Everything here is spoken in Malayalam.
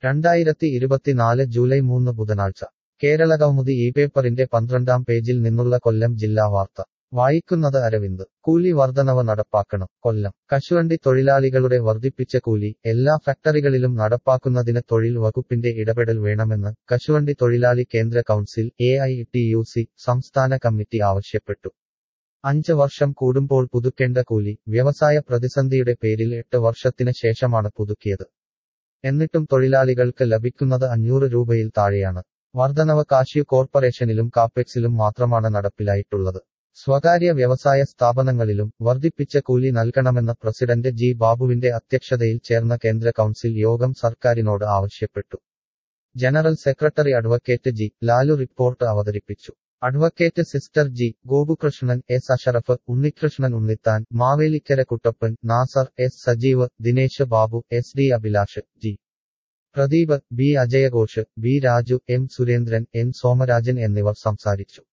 രണ്ടായിരത്തി ഇരുപത്തിനാല് ജൂലൈ മൂന്ന് ബുധനാഴ്ച കേരളകൗമുദി ഈ പേപ്പറിന്റെ പന്ത്രണ്ടാം പേജിൽ നിന്നുള്ള കൊല്ലം ജില്ലാ വാർത്ത വായിക്കുന്നത് അരവിന്ദ് കൂലി വർധനവ് നടപ്പാക്കണം കൊല്ലം കശുവണ്ടി തൊഴിലാളികളുടെ വർദ്ധിപ്പിച്ച കൂലി എല്ലാ ഫാക്ടറികളിലും നടപ്പാക്കുന്നതിന് തൊഴിൽ വകുപ്പിന്റെ ഇടപെടൽ വേണമെന്ന് കശുവണ്ടി തൊഴിലാളി കേന്ദ്ര council A I T U C സംസ്ഥാന കമ്മിറ്റി ആവശ്യപ്പെട്ടു അഞ്ച് വർഷം കൂടുമ്പോൾ പുതുക്കേണ്ട കൂലി വ്യവസായ പ്രതിസന്ധിയുടെ പേരിൽ എട്ട് വർഷത്തിന് ശേഷമാണ് പുതുക്കിയത് എന്നിട്ടും തൊഴിലാളികൾക്ക് ലഭിക്കുന്നത് അഞ്ഞൂറ് രൂപയിൽ താഴെയാണ് വർധനവ് കാഷ്യു കോർപ്പറേഷനിലും കാപ്പെക്സിലും മാത്രമാണ് നടപ്പിലായിട്ടുള്ളത് സ്വകാര്യ വ്യവസായ സ്ഥാപനങ്ങളിലും വർദ്ധിപ്പിച്ച കൂലി നൽകണമെന്ന പ്രസിഡന്റ് ജി ബാബുവിന്റെ അധ്യക്ഷതയിൽ ചേർന്ന കേന്ദ്ര കൗൺസിൽ യോഗം സർക്കാരിനോട് ആവശ്യപ്പെട്ടു general secretary advocate G Lalu report അവതരിപ്പിച്ചു advocate sister G Gopukrishnan S Asharaf Unnikrishnan Unnithan Mavelikkara Kuttappan Nasar S Sajeev Dinesh Babu S D Abhilash G Pradeep B അജയഘോഷ് B Raju M Surendran M Somarajan എന്നിവർ സംസാരിച്ചു